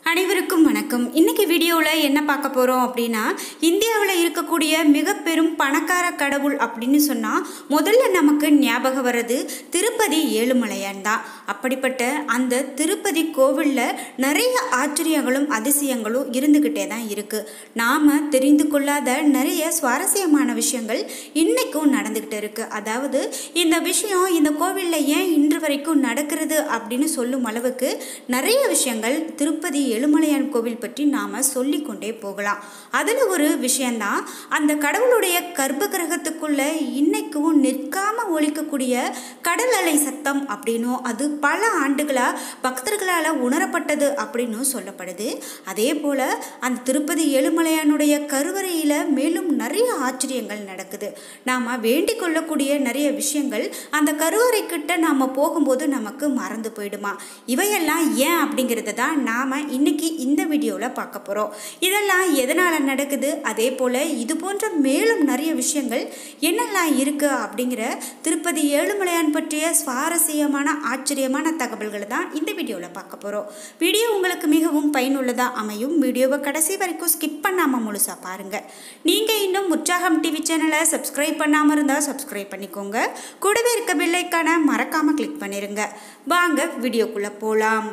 அனைவருக்கும் வணக்கம் இன்னைக்கு வீடியோவில் என்ன பார்க்க போகிறோம் அப்படின்னா இந்தியாவில் இருக்கக்கூடிய மிக பெரும் பணக்கார கடவுள் அப்படின்னு சொன்னால் முதல்ல நமக்கு ஞாபகம் வர்றது திருப்பதி ஏழுமலையான் தான் அப்படிப்பட்ட அந்த திருப்பதி கோவிலில் நிறைய ஆச்சரியங்களும் அதிசயங்களும் இருந்துக்கிட்டே தான் இருக்குது நாம் தெரிந்து கொள்ளாத நிறைய சுவாரஸ்யமான விஷயங்கள் இன்னைக்கும் நடந்துக்கிட்டு இருக்குது அதாவது இந்த விஷயம் இந்த கோவிலில் ஏன் இன்று வரைக்கும் நடக்கிறது அப்படின்னு சொல்லும் அளவுக்கு நிறைய விஷயங்கள் திருப்பதி ஏழுமலையான் கோவில் பற்றி நாம் சொல்லிக்கொண்டே போகலாம் அதில் ஒரு விஷயந்தான் அந்த கடவுளுடைய கர்ப்ப கிரகத்துக்குள்ள இன்னைக்கும் நிற்காம ஒழிக்கக்கூடிய கடல் அலை சத்தம் அப்படின்னும் அது பல ஆண்டுகளாக பக்தர்களால் உணரப்பட்டது அப்படின்னும் சொல்லப்படுது அதே போல் அந்த திருப்பதி ஏழுமலையானுடைய கருவறையில் மேலும் நிறைய ஆச்சரியங்கள் நடக்குது நாம் வேண்டிக் கொள்ளக்கூடிய நிறைய விஷயங்கள் அந்த கருவறை கிட்ட நாம் போகும்போது நமக்கு மறந்து போயிடுமா இவையெல்லாம் ஏன் அப்படிங்கிறத தான் நாம் இன்னைக்கு இந்த வீடியோவில் பார்க்க போகிறோம் இதெல்லாம் எதனால் நடக்குது அதே போல் இது போன்ற மேலும் நிறைய விஷயங்கள் என்னெல்லாம் இருக்குது அப்படிங்கிற திருப்பதி ஏழுமலையான் பற்றிய சுவாரஸ்யமான ஆச்சரியமான தகவல்களை தான் இந்த வீடியோவில் பார்க்க போகிறோம் வீடியோ உங்களுக்கு மிகவும் பயனுள்ளதாக அமையும் வீடியோவை கடைசி வரைக்கும் ஸ்கிப் பண்ணாமல் முழுசாக பாருங்கள் நீங்கள் இன்னும் உற்சாகம் டிவி சேனலை சப்ஸ்கிரைப் பண்ணாமல் இருந்தால் சப்ஸ்கிரைப் பண்ணிக்கோங்க கூடவே இருக்க பெல்லைக்கான மறக்காமல் கிளிக் பண்ணிடுங்க வாங்க வீடியோக்குள்ளே போகலாம்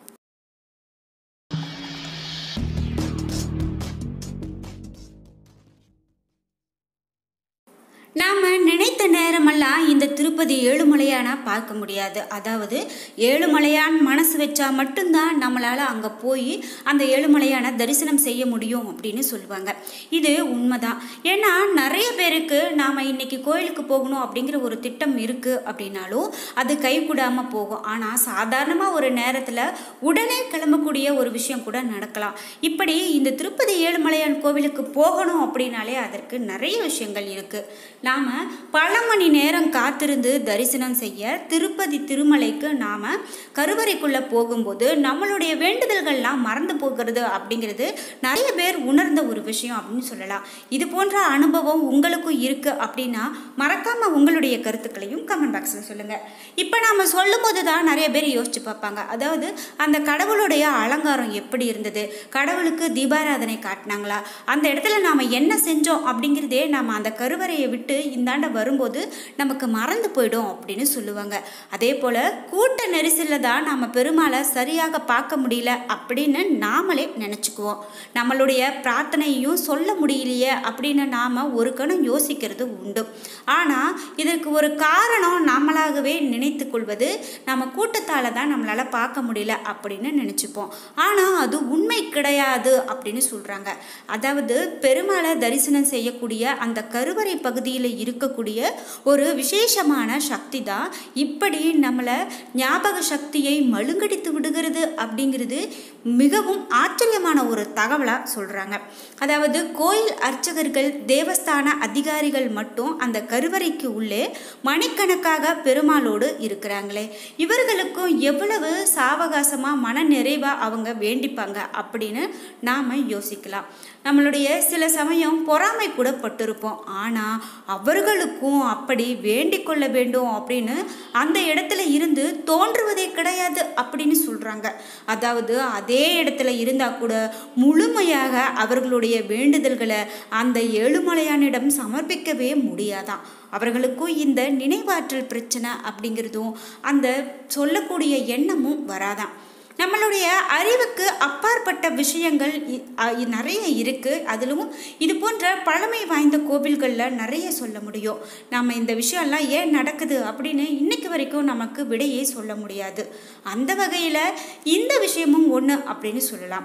நாம் நினைத்த நேரமெல்லாம் இந்த திருப்பதி ஏழுமலையானா பார்க்க முடியாது அதாவது ஏழுமலையான் மனசு வச்சா மட்டும்தான் நம்மளால் அங்கே போய் அந்த ஏழுமலையான தரிசனம் செய்ய முடியும் அப்படின்னு சொல்லுவாங்க இது உண்மைதான் ஏன்னா நிறைய பேருக்கு நாம் இன்னைக்கு கோயிலுக்கு போகணும் அப்படிங்கிற ஒரு திட்டம் இருக்குது அப்படின்னாலும் அது கைகூடாமல் போகும் ஆனால் சாதாரணமாக ஒரு நேரத்தில் உடனே கிளம்பக்கூடிய ஒரு விஷயம் கூட நடக்கலாம் இப்படி இந்த திருப்பதி ஏழுமலையான் கோவிலுக்கு போகணும் அப்படின்னாலே அதற்கு நிறைய விஷயங்கள் இருக்குது நாம் பல மணி நேரம் காத்திருந்து தரிசனம் செய்ய திருப்பதி திருமலைக்கு நாம் கருவறைக்குள்ளே போகும்போது நம்மளுடைய வேண்டுதல்கள்லாம் மறந்து போகிறது அப்படிங்கிறது நிறைய பேர் உணர்ந்த ஒரு விஷயம் அப்படின்னு சொல்லலாம் இது போன்ற அனுபவம் உங்களுக்கும் இருக்குது அப்படின்னா மறக்காமல் உங்களுடைய கருத்துக்களையும் கமெண்ட் பாக்ஸில் சொல்லுங்கள் இப்போ நாம் சொல்லும் போது தான் நிறைய பேர் யோசிச்சு பார்ப்பாங்க அதாவது அந்த கடவுளுடைய அலங்காரம் எப்படி இருந்தது கடவுளுக்கு தீபாராதனை காட்டினாங்களா அந்த இடத்துல நாம் என்ன செஞ்சோம் அப்படிங்கிறதே நாம் அந்த கருவறையை விட்டு இந்தாண்ட வரும்போது நமக்கு மறந்து போயிடும் அப்படின்னு சொல்லுவாங்க அதே போல் கூட்ட நெரிசலில் தான் நாம் பெருமாளை சரியாக பார்க்க முடியல அப்படின்னு நாமளே நினச்சிக்குவோம் நம்மளுடைய பிரார்த்தனையும் சொல்ல முடியலையே அப்படின்னு நாம் ஒரு கணம் யோசிக்கிறது உண்டு ஆனால் இதற்கு ஒரு காரணம் நாமளாகவே நினைத்து கொள்வது நம்ம கூட்டத்தால் தான் நம்மளால் பார்க்க முடியல அப்படின்னு நினச்சிப்போம் ஆனால் அது உண்மை கிடையாது அப்படின்னு சொல்கிறாங்க அதாவது பெருமாளை தரிசனம் செய்யக்கூடிய அந்த கருவறை பகுதியில் இருக்கக்கூடிய ஒரு விசேஷமான சக்தி தான் இப்படி நம்மளை ஞாபக சக்தியை மழுங்கடித்து விடுகிறது அப்படிங்கிறது மிகவும் ஆச்சரியமான ஒரு தகவலாக சொல்கிறாங்க அதாவது கோயில் அர்ச்சகர்கள் தேவஸ்தான அதிகாரிகள் மட்டும் அந்த கருவறைக்கு உள்ளே மணிக்கணக்காக பெருமாளோடு இருக்கிறாங்களே இவர்களுக்கும் எவ்வளவு சாவகாசமாக மன நிறைவாக அவங்க வேண்டிப்பாங்க அப்படின்னு நாம் யோசிக்கலாம் நம்மளுடைய சில சமயம் பொறாமை கூட பட்டிருப்போம் ஆனால் அவர்களுக்கும் அப்படி வேண்டிக் கொள்ள வேண்டும் அப்படின்னு அந்த இடத்துல இருந்து தோன்றுவதே கிடையாது அப்படின்னு சொல்கிறாங்க அதாவது அதே இடத்துல இருந்தால் கூட முழுமையாக அவர்களுடைய வேண்டுதல்களை அந்த ஏழுமலையானிடம் சமர்ப்பிக்கவே முடியாதான் அவர்களுக்கும் இந்த நினைவாற்றல் பிரச்சனை அப்படிங்கிறதும் அந்த சொல்லக்கூடிய எண்ணமும் வராதான் நம்மளுடைய அறிவுக்கு அப்பாற்பட்ட விஷயங்கள் நிறைய இருக்குது அதிலும் இது போன்ற பழமை வாய்ந்த கோவில்களில் நிறைய சொல்ல முடியும் நம்ம இந்த விஷயம்லாம் ஏன் நடக்குது அப்படின்னு இன்னைக்கு வரைக்கும் நமக்கு விடையே சொல்ல முடியாது அந்த வகையில் இந்த விஷயமும் ஒன்று அப்படின்னு சொல்லலாம்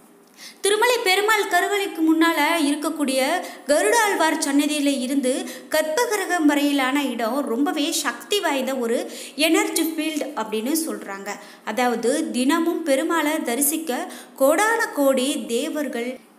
திருமலை பெருமாள் கருவறைக்கு முன்னால் இருக்கக்கூடிய கருடாழ்வார் சன்னதியில் இருந்து கற்பகிரகம் வரையிலான இடம் ரொம்பவே சக்தி வாய்ந்த ஒரு எனர்ஜி ஃபீல்டு அப்படின்னு சொல்கிறாங்க அதாவது தினமும் பெருமாளை தரிசிக்க கோடான கோடி தேவர்கள்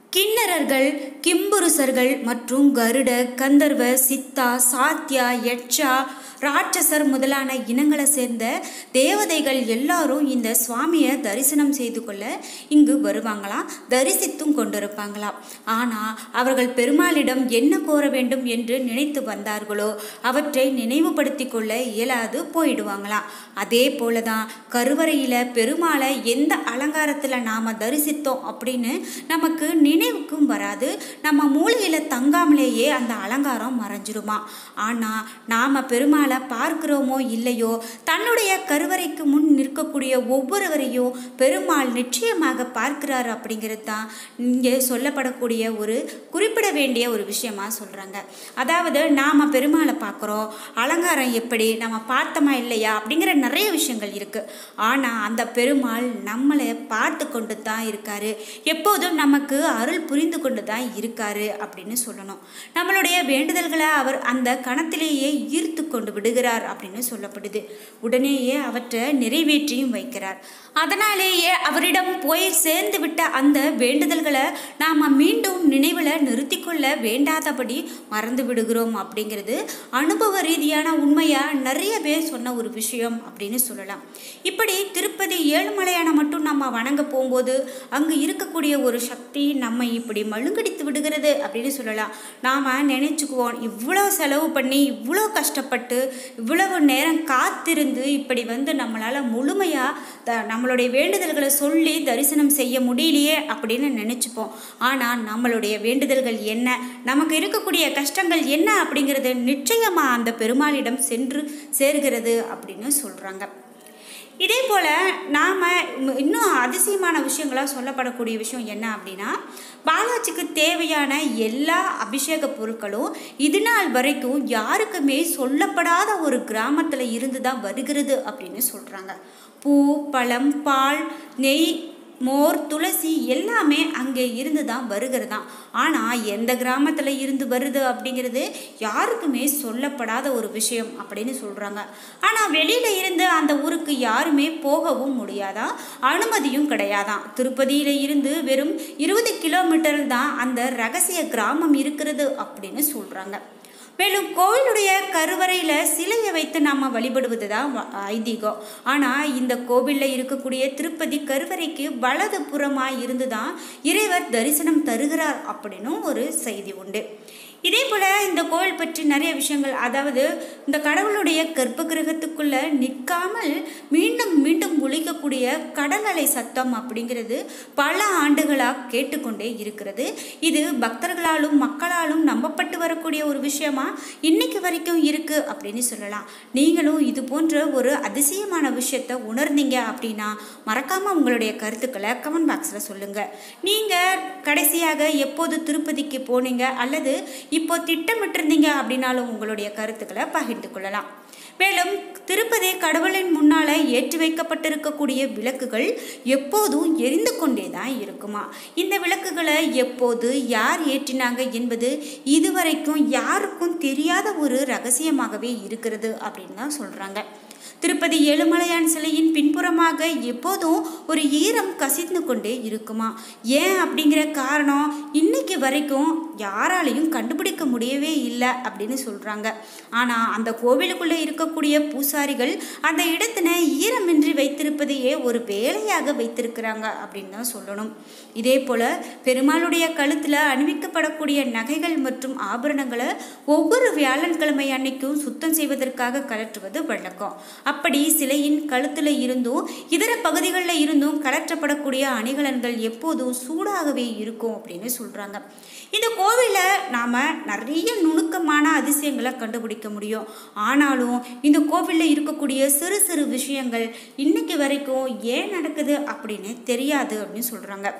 கிண்ணறர்கள் கிம்புருசர்கள் மற்றும் கருட கந்தர்வ சித்தா சாத்தியா யட்சா ராட்சசர் முதலான இனங்களை சேர்ந்த தேவதைகள் எல்லாரும் இந்த சுவாமியை தரிசனம் செய்து கொள்ள இங்கு வருவாங்களாம் தரிசித்தும் கொண்டிருப்பாங்களாம் ஆனால் அவர்கள் பெருமாளிடம் என்ன கோர வேண்டும் என்று நினைத்து வந்தார்களோ அவற்றை நினைவுபடுத்தி கொள்ள இயலாது போயிடுவாங்களாம் அதே போல தான் கருவறையில் பெருமாளை எந்த அலங்காரத்தில் நாம் தரிசித்தோம் அப்படின்னு நமக்கு நினைவுக்கும் வராது நம்ம மூளையில் தங்காமலேயே அந்த அலங்காரம் மறைஞ்சிருமா ஆனால் நாம் பெருமாளை பார்க்கிறோமோ இல்லையோ தன்னுடைய கருவறைக்கு முன் நிற்கக்கூடிய ஒவ்வொருவரையும் பெருமாள் நிச்சயமாக பார்க்கிறார் அப்படிங்கிறது தான் இங்கே சொல்லப்படக்கூடிய ஒரு குறிப்பிட வேண்டிய ஒரு விஷயமா சொல்கிறாங்க அதாவது நாம் பெருமாளை பார்க்குறோம் அலங்காரம் எப்படி நம்ம பார்த்தோமா இல்லையா அப்படிங்கிற நிறைய விஷயங்கள் இருக்குது ஆனால் அந்த பெருமாள் நம்மளை பார்த்து கொண்டு தான் இருக்காரு எப்போதும் நமக்கு அருள் புரிந்து கொண்டு தான் இருக்காரு அப்படின்னு சொல்லணும் நம்மளுடைய வேண்டுதல்களை அவர் அந்த கணத்திலேயே ஈர்த்து கொண்டு விடுகிறார் அப்படின்னு சொல்லப்படுது உடனேயே அவற்றை நிறைவேற்றியும் வைக்கிறார் அதனாலேயே அவரிடம் போய் சேர்ந்து விட்ட அந்த வேண்டுதல்களை நாம் மீண்டும் நினைவில் நிறுத்தி கொள்ள வேண்டாதபடி மறந்து விடுகிறோம் அப்படிங்கிறது அனுபவ ரீதியான உண்மையாக நிறைய பேர் சொன்ன ஒரு விஷயம் அப்படின்னு சொல்லலாம் இப்படி திருப்பதி ஏழுமலையான மட்டும் நம்ம வணங்க போகும்போது அங்கு இருக்கக்கூடிய ஒரு சக்தி நம்ம இப்படி மழுங்கடித்து விடுகிறது அப்படின்னு சொல்லலாம் நாம் நினைச்சுக்குவோம் இவ்வளோ செலவு பண்ணி இவ்வளோ கஷ்டப்பட்டு இவ்வளவு நேரம் காத்திருந்து இப்படி வந்து நம்மளால் முழுமையாக த நம்மளுடைய வேண்டுதல்களை சொல்லி தரிசனம் செய்ய முடியலையே அப்படின்னு நினச்சிப்போம் ஆனால் நம்மளுடைய வேண்டுதல்கள் என்ன நமக்கு இருக்கக்கூடிய கஷ்டங்கள் என்ன அப்படிங்கிறது நிச்சயமாக அந்த பெருமாளிடம் சென்று சேர்கிறது அப்படின்னு சொல்கிறாங்க இதே போல் நாம் இன்னும் அதிசயமான விஷயங்களாக சொல்லப்படக்கூடிய விஷயம் என்ன அப்படின்னா பாலாஜிக்கு தேவையான எல்லா அபிஷேக பொருட்களும் இது நாள் வரைக்கும் யாருக்குமே சொல்லப்படாத ஒரு கிராமத்தில் இருந்து தான் வருகிறது அப்படின்னு சொல்கிறாங்க பூ பழம் பால் நெய் மோர் துளசி எல்லாமே அங்கே இருந்து தான் வருகிறதாம் ஆனால் எந்த கிராமத்தில் இருந்து வருது அப்படிங்கிறது யாருக்குமே சொல்லப்படாத ஒரு விஷயம் அப்படின்னு சொல்கிறாங்க ஆனால் வெளியில் இருந்து அந்த ஊருக்கு யாருமே போகவும் முடியாதான் அனுமதியும் கிடையாதான் திருப்பதியில் இருந்து வெறும் இருபது கிலோமீட்டர் தான் அந்த ரகசிய கிராமம் இருக்கிறது அப்படின்னு சொல்கிறாங்க மேலும் கோவிலுடைய கருவறையில் சிலையை வைத்து நாம் வழிபடுவது தான் ஐதீகம் ஆனால் இந்த கோவிலில் இருக்கக்கூடிய திருப்பதி கருவறைக்கு வலது புறமாக இருந்து தான் இறைவர் தரிசனம் தருகிறார் அப்படின்னும் ஒரு செய்தி உண்டு இதே போல் இந்த கோவில் பற்றி நிறைய விஷயங்கள் அதாவது இந்த கடவுளுடைய கர்ப்ப கிரகத்துக்குள்ளே நிற்காமல் மீண்டும் மீண்டும் ஒழிக்கக்கூடிய கடல் அலை சத்தம் அப்படிங்கிறது பல ஆண்டுகளாக கேட்டுக்கொண்டே இருக்கிறது இது பக்தர்களாலும் மக்களாலும் நம்பப்பட்டு வரக்கூடிய ஒரு விஷயமா இன்னைக்கு வரைக்கும் இருக்குது அப்படின்னு சொல்லலாம் நீங்களும் இது போன்ற ஒரு அதிசயமான விஷயத்தை உணர்ந்தீங்க அப்படின்னா மறக்காமல் உங்களுடைய கருத்துக்களை கமெண்ட் பாக்ஸில் சொல்லுங்கள் நீங்கள் கடைசியாக எப்போது திருப்பதிக்கு போனீங்க அல்லது இப்போ திட்டமிட்டிருந்தீங்க அப்படின்னாலும் உங்களுடைய கருத்துக்களை பகிர்ந்து கொள்ளலாம் மேலும் திருப்பதி கடவுளின் முன்னால் ஏற்றி வைக்கப்பட்டிருக்கக்கூடிய விளக்குகள் எப்போதும் எரிந்து கொண்டே தான் இருக்குமா இந்த விளக்குகளை எப்போது யார் ஏற்றினாங்க என்பது இதுவரைக்கும் யாருக்கும் தெரியாத ஒரு ரகசியமாகவே இருக்கிறது அப்படின்னு தான் சொல்கிறாங்க திருப்பதி ஏழுமலையான் சிலையின் பின்புறமாக எப்போதும் ஒரு ஈரம் கசிந்து கொண்டே இருக்குமா ஏன் அப்படிங்கிற காரணம் இன்னைக்கு வரைக்கும் யாராலையும் கண்டுபிடிக்க முடியவே இல்லை அப்படின்னு சொல்கிறாங்க ஆனால் அந்த கோவிலுக்குள்ளே இருக்கக்கூடிய பூசாரிகள் அந்த இடத்தினை ஈரமின்றி வைத்திருப்பதையே ஒரு வேலையாக வைத்திருக்கிறாங்க அப்படின்னு தான் சொல்லணும் இதே போல் பெருமாளுடைய கழுத்தில் அணிவிக்கப்படக்கூடிய நகைகள் மற்றும் ஆபரணங்களை ஒவ்வொரு வியாழன்கிழமை அன்னைக்கும் சுத்தம் செய்வதற்காக கலற்றுவது வழக்கம் அப்படி சிலையின் கழுத்தில் இருந்தும் இதர பகுதிகளில் இருந்தும் கலற்றப்படக்கூடிய அணிகலன்கள் எப்போதும் சூடாகவே இருக்கும் அப்படின்னு சொல்கிறாங்க இந்த கோவிலில் நாம் நிறைய நுணுக்கமான அதிசயங்களை கண்டுபிடிக்க முடியும் ஆனாலும் இந்த கோவிலில் இருக்கக்கூடிய சிறு சிறு விஷயங்கள் இன்னைக்கு வரைக்கும் ஏன் நடக்குது அப்படின்னு தெரியாது அப்படின்னு சொல்கிறாங்க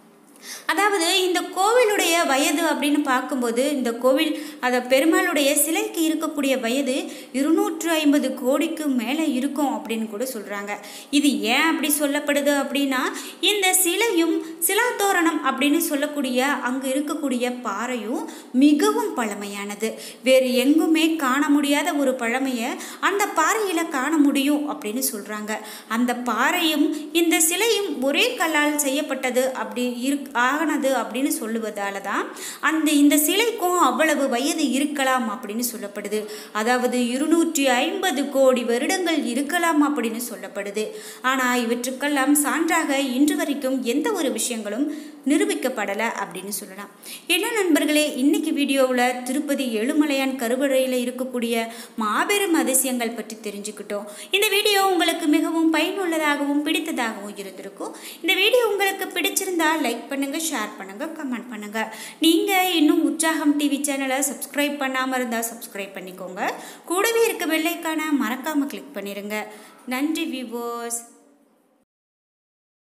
அதாவது இந்த கோவிலுடைய வயது அப்படின்னு பார்க்கும்போது இந்த கோவில் அதை பெருமாளுடைய சிலைக்கு இருக்கக்கூடிய வயது இருநூற்று ஐம்பது கோடிக்கு மேலே இருக்கும் அப்படின்னு கூட சொல்கிறாங்க இது ஏன் அப்படி சொல்லப்படுது அப்படின்னா இந்த சிலையும் சிலாத்தோரணம் அப்படின்னு சொல்லக்கூடிய அங்கு இருக்கக்கூடிய பாறையும் மிகவும் பழமையானது வேறு எங்குமே காண முடியாத ஒரு பழமையை அந்த பாறையில் காண முடியும் அப்படின்னு சொல்கிறாங்க அந்த பாறையும் இந்த சிலையும் ஒரே கல்லால் செய்யப்பட்டது அப்படி இரு ஆனது அப்படின்னு சொல்லுவதால தான் அந்த இந்த சிலைக்கும் அவ்வளவு வயது இருக்கலாம் அப்படின்னு சொல்லப்படுது அதாவது இருநூற்றி ஐம்பது கோடி வருடங்கள் இருக்கலாம் அப்படின்னு சொல்லப்படுது ஆனால் இவற்றுக்கெல்லாம் சான்றாக இன்று வரைக்கும் எந்த ஒரு விஷயங்களும் நிரூபிக்கப்படலை அப்படின்னு சொல்லலாம் என்ன நண்பர்களே இன்னைக்கு வீடியோவில் திருப்பதி ஏழுமலையான் கருவறையில் இருக்கக்கூடிய மாபெரும் அதிசயங்கள் பற்றி தெரிஞ்சுக்கிட்டோம் இந்த வீடியோ உங்களுக்கு மிகவும் பயனுள்ளதாகவும் பிடித்ததாகவும் இருந்திருக்கும் இந்த வீடியோ உங்களுக்கு பிடிச்சிருந்தா லைக் பண்ணுங்கள் ஷேர் பண்ணுங்கள் கமெண்ட் பண்ணுங்கள் நீங்கள் இன்னும் உற்சாகம் டிவி சேனலை சப்ஸ்கிரைப் பண்ணாமல் இருந்தால் சப்ஸ்கிரைப் பண்ணிக்கோங்க கூடவே இருக்க வெள்ளைக்கான மறக்காமல் கிளிக் பண்ணிடுங்க நன்றி விவோஸ்